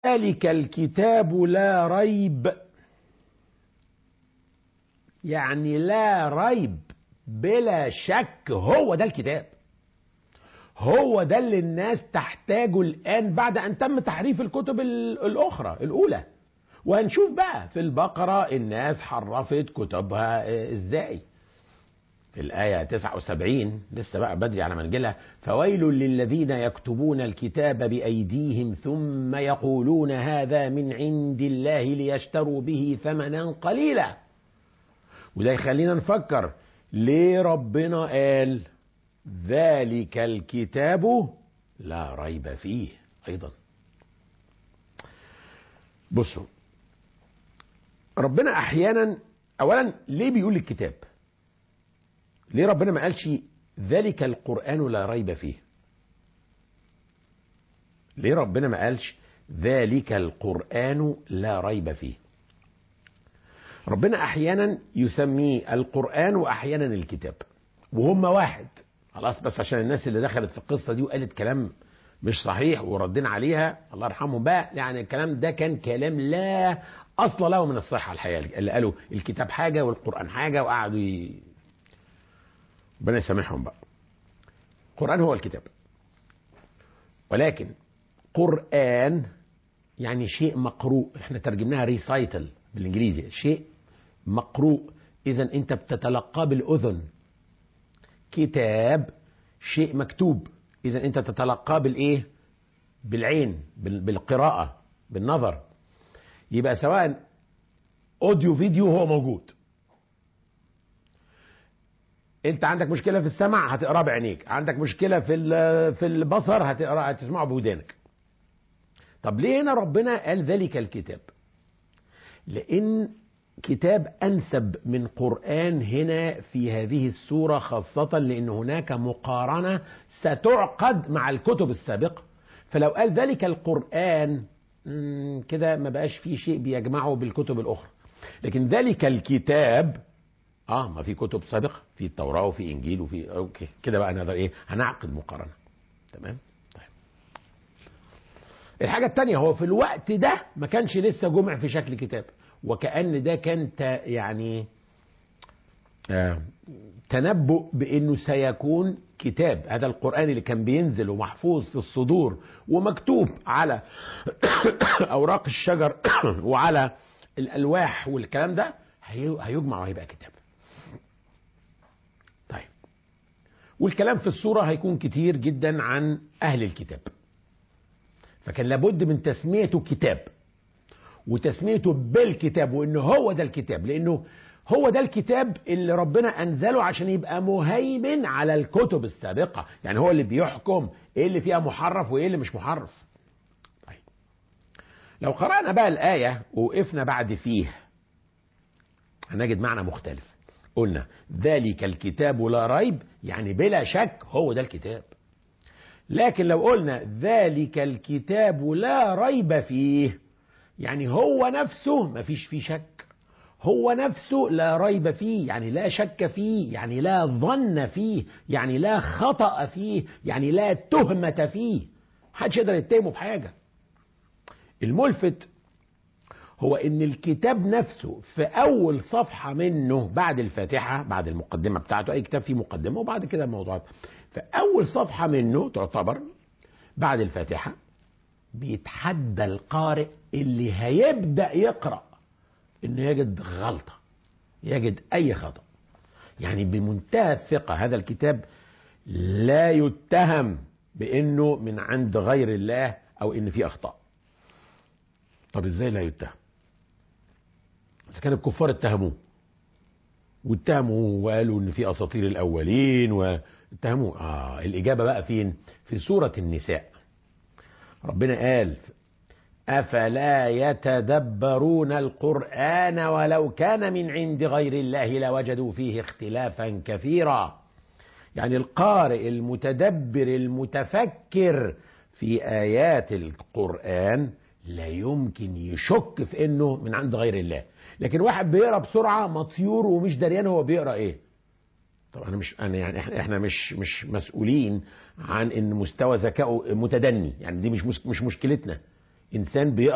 ذلك الكتاب لا ريب يعني لا ريب بلا شك هو ده الكتاب هو ده اللي الناس تحتاجه الآن بعد أن تم تحريف الكتب الأخرى الأولى وهنشوف بقى في البقرة الناس حرفت كتبها إزاي في الآية 79 لسه بقى بدري على منجلها فويل للذين يكتبون الكتاب بأيديهم ثم يقولون هذا من عند الله ليشتروا به ثمنا قليلا وده يخلينا نفكر ليه ربنا قال ذلك الكتاب لا ريب فيه أيضا بصوا ربنا أحيانا أولا ليه بيقول الكتاب ليه ربنا ما قالش ذلك القرآن لا ريب فيه ليه ربنا ما قالش ذلك القرآن لا ريب فيه ربنا أحيانا يسميه القرآن وأحيانا الكتاب وهم واحد خلاص بس عشان الناس اللي دخلت في القصة دي وقالت كلام مش صحيح وردينا عليها الله يرحمهم بقى يعني الكلام ده كان كلام لا أصل له من الصحة الحقيقة اللي قالوا الكتاب حاجة والقرآن حاجة وقعدوا ي... ربنا يسامحهم بقى القرآن هو الكتاب ولكن قرآن يعني شيء مقروء احنا ترجمناها ريسايتل بالانجليزي شيء مقروء اذا انت بتتلقاه بالاذن كتاب شيء مكتوب اذا انت تتلقاه بالايه بالعين بالقراءه بالنظر يبقى سواء اوديو فيديو هو موجود انت عندك مشكله في السمع هتقراه بعينيك عندك مشكله في في البصر هتقرا هتسمعه بودانك طب ليه هنا ربنا قال ذلك الكتاب لان كتاب انسب من قران هنا في هذه السوره خاصه لان هناك مقارنه ستعقد مع الكتب السابقه فلو قال ذلك القران كده ما بقاش فيه شيء بيجمعه بالكتب الاخرى لكن ذلك الكتاب اه ما في كتب سابقه في التوراه وفي انجيل وفي اوكي كده بقى نقدر ايه هنعقد مقارنه تمام طيب الحاجه الثانيه هو في الوقت ده ما كانش لسه جمع في شكل كتاب وكأن ده كان يعني آه تنبؤ بانه سيكون كتاب هذا القرآن اللي كان بينزل ومحفوظ في الصدور ومكتوب على اوراق الشجر وعلى الالواح والكلام ده هيجمع وهيبقى كتاب طيب والكلام في الصورة هيكون كتير جدا عن أهل الكتاب فكان لابد من تسميته كتاب وتسميته بالكتاب وانه هو ده الكتاب لانه هو ده الكتاب اللي ربنا انزله عشان يبقى مهيمن على الكتب السابقه يعني هو اللي بيحكم ايه اللي فيها محرف وايه اللي مش محرف طيب لو قرانا بقى الايه ووقفنا بعد فيه هنجد معنى مختلف قلنا ذلك الكتاب لا ريب يعني بلا شك هو ده الكتاب لكن لو قلنا ذلك الكتاب لا ريب فيه يعني هو نفسه ما فيش فيه شك هو نفسه لا ريب فيه يعني لا شك فيه يعني لا ظن فيه يعني لا خطأ فيه يعني لا تهمة فيه محدش يقدر يتهمه بحاجة الملفت هو ان الكتاب نفسه في اول صفحة منه بعد الفاتحة بعد المقدمة بتاعته اي كتاب فيه مقدمة وبعد كده الموضوعات في اول صفحة منه تعتبر بعد الفاتحة بيتحدى القارئ اللي هيبدأ يقرأ انه يجد غلطة يجد اي خطأ يعني بمنتهى الثقة هذا الكتاب لا يتهم بانه من عند غير الله او ان فيه اخطاء طب ازاي لا يتهم اذا كان الكفار اتهموه واتهموا وقالوا ان في اساطير الاولين واتهموه اه الاجابه بقى فين في سوره النساء ربنا قال افلا يتدبرون القران ولو كان من عند غير الله لوجدوا فيه اختلافا كثيرا يعني القارئ المتدبر المتفكر في ايات القران لا يمكن يشك في انه من عند غير الله لكن واحد بيقرا بسرعه مطيور ومش دريان هو بيقرا ايه طبعا انا مش انا يعني احنا احنا مش مش مسؤولين عن ان مستوى ذكائه متدني يعني دي مش مش مشكلتنا انسان بيقرا